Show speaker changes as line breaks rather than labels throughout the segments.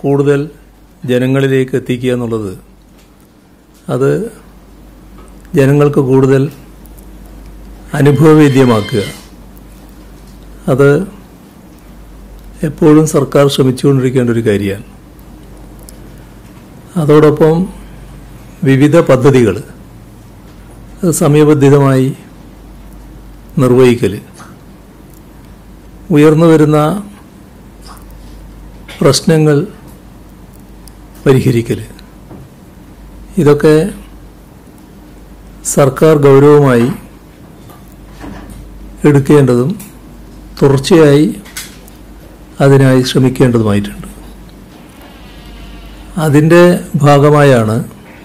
കൂടുതൽ ജനങ്ങളിലേക്ക് എത്തിക്കുക എന്നുള്ളത് അത് ജനങ്ങൾക്ക് കൂടുതൽ അനുഭവവേദ്യമാക്കുക അത് എപ്പോഴും സർക്കാർ ശ്രമിച്ചുകൊണ്ടിരിക്കേണ്ട ഒരു കാര്യമാണ് അതോടൊപ്പം വിവിധ പദ്ധതികൾ അത് സമയബന്ധിതമായി നിർവഹിക്കൽ ഉയർന്നു വരുന്ന പ്രശ്നങ്ങൾ പരിഹരിക്കൽ ഇതൊക്കെ സർക്കാർ ഗൗരവമായി എടുക്കേണ്ടതും തുടർച്ചയായി അതിനായി ശ്രമിക്കേണ്ടതുമായിട്ടുണ്ട് അതിൻ്റെ ഭാഗമായാണ്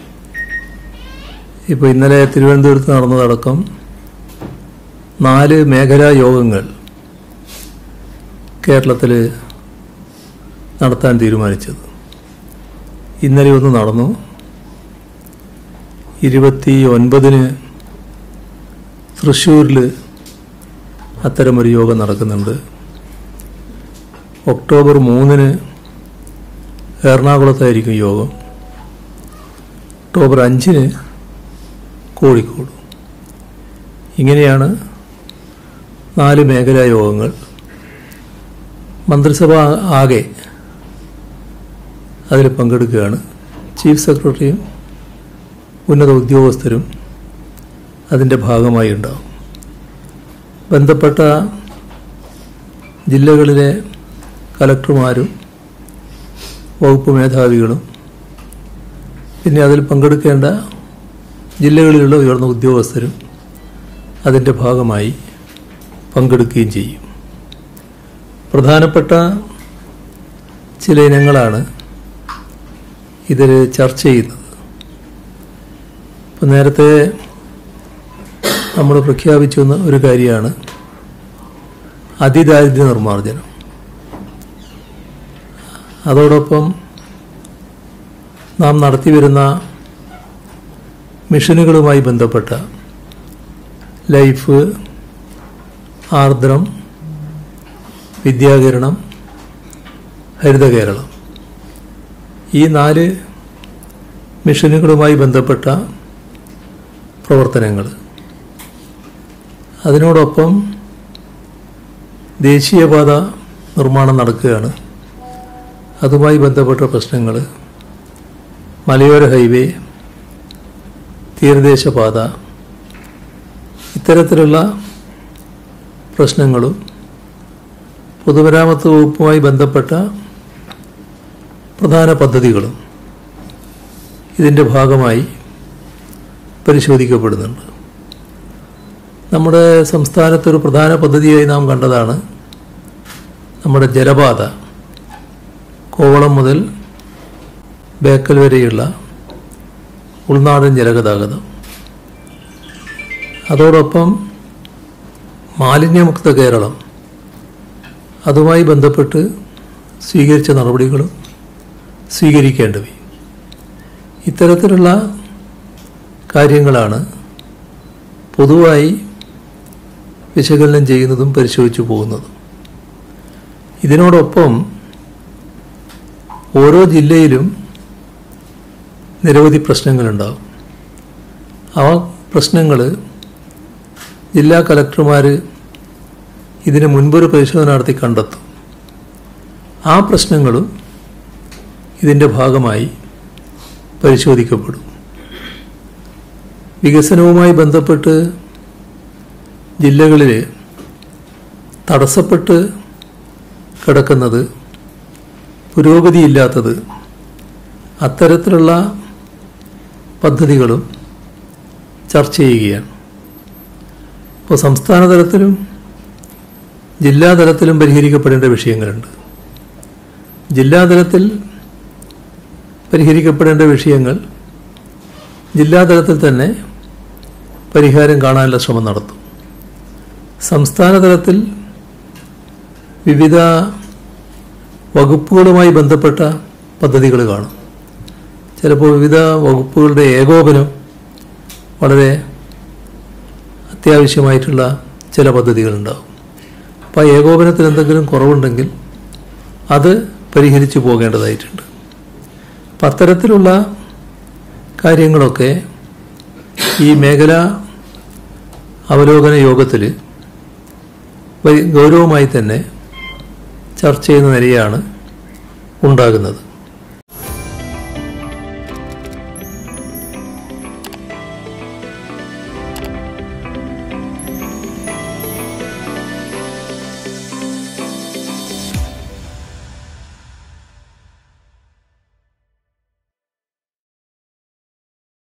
ഇപ്പോൾ ഇന്നലെ തിരുവനന്തപുരത്ത് നടന്നതടക്കം നാല് മേഖലാ യോഗങ്ങൾ കേരളത്തിൽ നടത്താൻ തീരുമാനിച്ചത് ഇന്നലെ ഒന്ന് നടന്നു ഇരുപത്തി ഒൻപതിന് തൃശ്ശൂരിൽ അത്തരമൊരു യോഗം നടക്കുന്നുണ്ട് ഒക്ടോബർ മൂന്നിന് എറണാകുളത്തായിരിക്കും യോഗം ഒക്ടോബർ അഞ്ചിന് കോഴിക്കോട് ഇങ്ങനെയാണ് നാല് മേഖലാ യോഗങ്ങൾ മന്ത്രിസഭ ആകെ അതിൽ പങ്കെടുക്കുകയാണ് ചീഫ് സെക്രട്ടറിയും ഉന്നത ഉദ്യോഗസ്ഥരും അതിൻ്റെ ഭാഗമായി ഉണ്ടാവും ബന്ധപ്പെട്ട ജില്ലകളിലെ കലക്ടർമാരും വകുപ്പ് മേധാവികളും പിന്നെ അതിൽ പങ്കെടുക്കേണ്ട ജില്ലകളിലുള്ള ഉയർന്ന ഉദ്യോഗസ്ഥരും അതിൻ്റെ ഭാഗമായി പങ്കെടുക്കുകയും ചെയ്യും പ്രധാനപ്പെട്ട ചില ഇനങ്ങളാണ് ഇതിൽ ചർച്ച ചെയ്യുന്നത് ഇപ്പം നേരത്തെ നമ്മൾ പ്രഖ്യാപിച്ചു വന്ന ഒരു കാര്യമാണ് അതിദാരിദ്ര്യ നിർമ്മാർജ്ജനം അതോടൊപ്പം നാം നടത്തിവരുന്ന മിഷനുകളുമായി ബന്ധപ്പെട്ട ലൈഫ് ആർദ്രം വിദ്യാകിരണം ഹരിത കേരളം ഈ നാല് മിഷനുകളുമായി ബന്ധപ്പെട്ട പ്രവർത്തനങ്ങൾ അതിനോടൊപ്പം ദേശീയപാത നിർമ്മാണം നടക്കുകയാണ് അതുമായി ബന്ധപ്പെട്ട പ്രശ്നങ്ങൾ മലയോര ഹൈവേ തീരദേശപാത ഇത്തരത്തിലുള്ള പ്രശ്നങ്ങളും പൊതുമരാമത്ത് വകുപ്പുമായി ബന്ധപ്പെട്ട പ്രധാന പദ്ധതികളും ഇതിൻ്റെ ഭാഗമായി പരിശോധിക്കപ്പെടുന്നുണ്ട് നമ്മുടെ സംസ്ഥാനത്തൊരു പ്രധാന പദ്ധതിയായി നാം കണ്ടതാണ് നമ്മുടെ ജലപാത കോവളം മുതൽ ബേക്കൽ വരെയുള്ള ഉൾനാടൻ ജലഗതാഗതം അതോടൊപ്പം മാലിന്യമുക്ത കേരളം അതുമായി ബന്ധപ്പെട്ട് സ്വീകരിച്ച നടപടികളും സ്വീകരിക്കേണ്ടവയും ഇത്തരത്തിലുള്ള കാര്യങ്ങളാണ് പൊതുവായി വിശകലനം ചെയ്യുന്നതും പരിശോധിച്ചു പോകുന്നതും ഇതിനോടൊപ്പം ഓരോ ജില്ലയിലും നിരവധി പ്രശ്നങ്ങളുണ്ടാവും ആ പ്രശ്നങ്ങൾ ജില്ലാ കലക്ടർമാർ ഇതിന് മുൻപൊരു പരിശോധന നടത്തി കണ്ടെത്തും ആ പ്രശ്നങ്ങളും ഇതിൻ്റെ ഭാഗമായി പരിശോധിക്കപ്പെടും വികസനവുമായി ബന്ധപ്പെട്ട് ജില്ലകളിൽ തടസ്സപ്പെട്ട് കിടക്കുന്നത് പുരോഗതിയില്ലാത്തത് അത്തരത്തിലുള്ള പദ്ധതികളും ചർച്ച ചെയ്യുകയാണ് ഇപ്പോൾ സംസ്ഥാന തലത്തിലും ജില്ലാ തലത്തിലും പരിഹരിക്കപ്പെടേണ്ട വിഷയങ്ങളുണ്ട് ജില്ലാതലത്തിൽ പരിഹരിക്കപ്പെടേണ്ട വിഷയങ്ങൾ ജില്ലാതലത്തിൽ തന്നെ പരിഹാരം കാണാനുള്ള ശ്രമം നടത്തും സംസ്ഥാന തലത്തിൽ വിവിധ വകുപ്പുകളുമായി ബന്ധപ്പെട്ട പദ്ധതികൾ കാണും ചിലപ്പോൾ വിവിധ വകുപ്പുകളുടെ ഏകോപനം വളരെ അത്യാവശ്യമായിട്ടുള്ള ചില പദ്ധതികളുണ്ടാവും അപ്പോൾ ആ ഏകോപനത്തിൽ എന്തെങ്കിലും കുറവുണ്ടെങ്കിൽ അത് പരിഹരിച്ചു പോകേണ്ടതായിട്ടുണ്ട് അപ്പം അത്തരത്തിലുള്ള കാര്യങ്ങളൊക്കെ ഈ മേഖല അവലോകന യോഗത്തിൽ ഗൗരവമായി തന്നെ ചർച്ച ചെയ്യുന്ന നിലയാണ് ഉണ്ടാകുന്നത്